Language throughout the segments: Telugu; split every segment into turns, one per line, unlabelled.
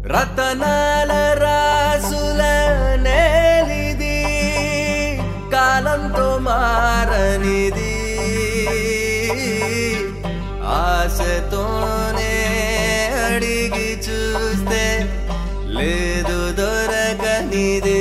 రతనాల రాసుల నేలిది కాలంతో మారనిది ఆశతోనే అడిగి చూస్తే లేదు దొరకనిది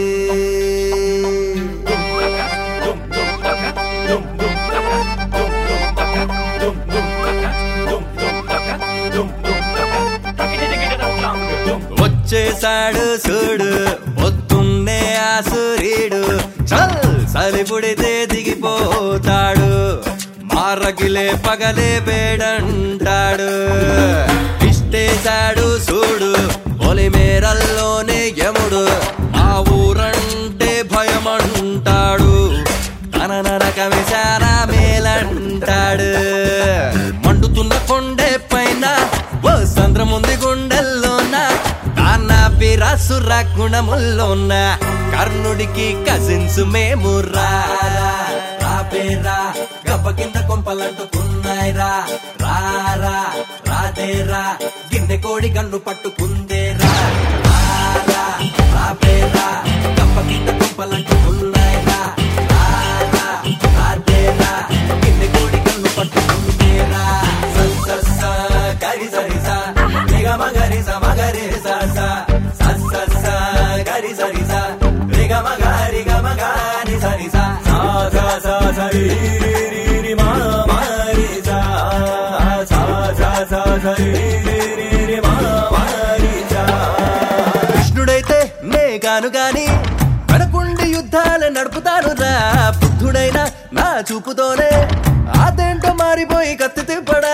వచ్చేసాడు చూడు పొద్దున్నే ఆ సూర్యుడు చల్ సలిపుడితే దిగిపోతాడు మారగిలే పగలే పేడంటాడు ఇష్టేశాడు చూడు పొలిమేరల్లోనే యముడు ఆ ఊరంటే భయమంటాడు తన నరక విశాల మేలంటాడు మండుతున్న కొండే పైన ఓ సంద్రముంది గుండెల్లోన కాన్న పిరాసుర గుణముల్లోన కర్ణుడికి కజిన్స్ మేము రారా రాపేరా గబ్బ కింద కొంపలంటుకున్నాయిరా రారా రాదేరా గిన్నె కోడి గన్ను పట్టుకుందేరా రారా రాపేరా గబ్బ కింద కొంపలంటుకున్నాయిరా రారా రాదేరా గిన్నె కోడి గన్ను పట్టుకుందేరా స స స గరి సరి స నిగ మగరి స మగరి స స స స స గరి సరి స నిగ మగరి గ మగరి సరి స సా సా సా సరి రి రి రి మా మా రి సా సా సా సా సరి రి రి రి మా మా రి సా కృష్ణుడైతే నే కాను గాని వెనకుండి యుద్ధాలు నడుపుతాను రా బుద్ధుడైనా నా చూపుతోనే అదేంటో మారిపోయి కత్తి తిప్పడా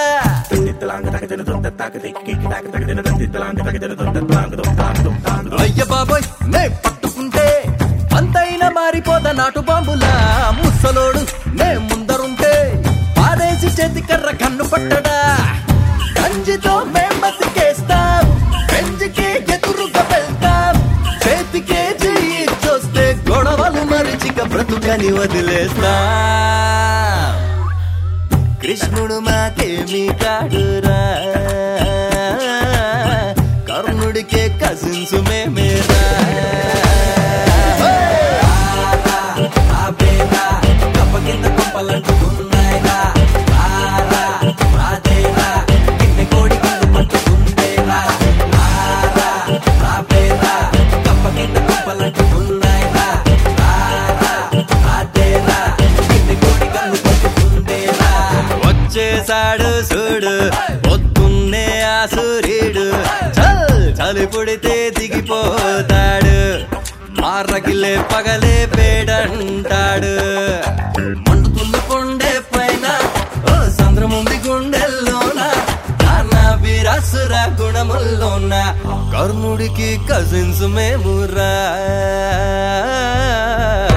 అయ్య బాబోయ్ నే పట్టుకుంటే అంతైనా మారిపోతా నాటు బాంబులా ముసలోడు నే ముందరుంటే పాడేసి చేతి కర్ర కన్ను పట్టడా కంజితో మేం బతికేస్తాం పెంజికి ఎదురుగా వెళ్తాం చేతికే చెయ్యి చూస్తే గొడవలు మరిచిక బ్రతుకని వదిలేస్తాం కృష్ణుడు మాకేమి కాడురా కర్ణుడికే కజిన్స్ మేమేరా వచ్చేసాడు చూడు పొద్దున్నే ఆ సూర్యుడు చల్ చలి పుడితే దిగిపోతాడు మారగిలే పగలే పేడంటాడు మండుతున్న కొండే పైన ఓ సంద్రముంది గుండెల్లోన నాన్న వీరాసుర గుణముల్లోన కర్ణుడికి కజిన్స్ మేమురా